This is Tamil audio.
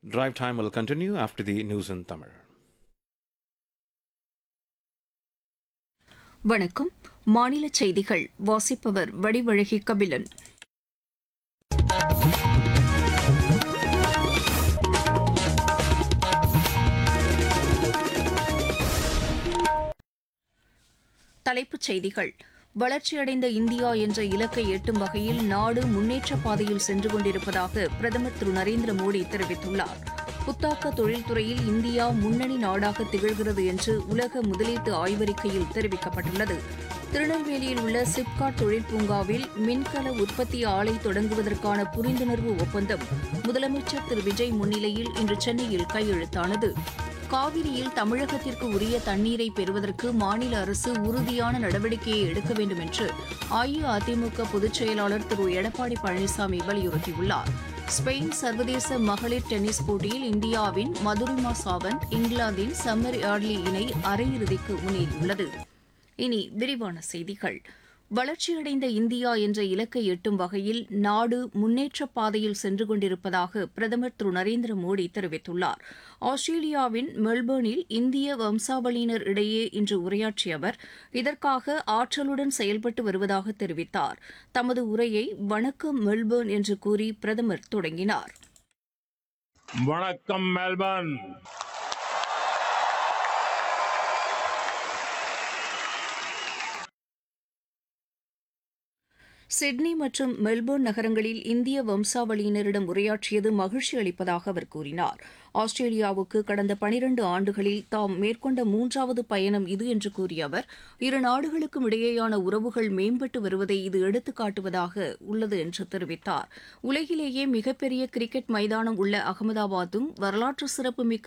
Drive time will continue after the news in Tamil. வணக்கம் மாநில செய்திகள் வாசிப்பவர் வடிவழகி கபிலன் தலைப்புச் செய்திகள் வளர்ச்சியடைந்த இந்தியா என்ற இலக்கை எட்டும் வகையில் நாடு முன்னேற்ற பாதையில் சென்று கொண்டிருப்பதாக பிரதமர் திரு நரேந்திர மோடி தெரிவித்துள்ளார் புத்தாக்க தொழில்துறையில் இந்தியா முன்னணி நாடாக திகழ்கிறது என்று உலக முதலீட்டு ஆய்வறிக்கையில் தெரிவிக்கப்பட்டுள்ளது திருநெல்வேலியில் உள்ள சிப்காட் தொழில் பூங்காவில் மின்கல உற்பத்தி ஆலை தொடங்குவதற்கான புரிந்துணர்வு ஒப்பந்தம் முதலமைச்சர் திரு விஜய் முன்னிலையில் இன்று சென்னையில் கையெழுத்தானது காவிரியில் தமிழகத்திற்கு உரிய தண்ணீரை பெறுவதற்கு மாநில அரசு உறுதியான நடவடிக்கையை எடுக்க வேண்டும் என்று அஇஅதிமுக பொதுச் செயலாளர் திரு எடப்பாடி பழனிசாமி வலியுறுத்தியுள்ளார் ஸ்பெயின் சர்வதேச மகளிர் டென்னிஸ் போட்டியில் இந்தியாவின் மதுரிமா சாவந்த் இங்கிலாந்தின் சம்மர் யார்லி இணை அரையிறுதிக்கு முன்னேறியுள்ளது இனி விரிவான செய்திகள் வளர்ச்சியடைந்த இந்தியா என்ற இலக்கை எட்டும் வகையில் நாடு முன்னேற்றப் பாதையில் சென்று கொண்டிருப்பதாக பிரதமர் திரு நரேந்திர மோடி தெரிவித்துள்ளார் ஆஸ்திரேலியாவின் மெல்பர்னில் இந்திய வம்சாவளியினர் இடையே இன்று உரையாற்றிய அவர் இதற்காக ஆற்றலுடன் செயல்பட்டு வருவதாக தெரிவித்தார் தமது உரையை வணக்கம் மெல்பர்ன் என்று கூறி பிரதமர் தொடங்கினார் வணக்கம் மெல்பர்ன் சிட்னி மற்றும் மெல்போர்ன் நகரங்களில் இந்திய வம்சாவளியினரிடம் உரையாற்றியது மகிழ்ச்சி அளிப்பதாக அவர் கூறினார் ஆஸ்திரேலியாவுக்கு கடந்த பனிரண்டு ஆண்டுகளில் தாம் மேற்கொண்ட மூன்றாவது பயணம் இது என்று கூறிய அவர் இரு நாடுகளுக்கும் இடையேயான உறவுகள் மேம்பட்டு வருவதை இது எடுத்துக்காட்டுவதாக உள்ளது என்று தெரிவித்தார் உலகிலேயே மிகப்பெரிய கிரிக்கெட் மைதானம் உள்ள அகமதாபாத்தும் வரலாற்று சிறப்புமிக்க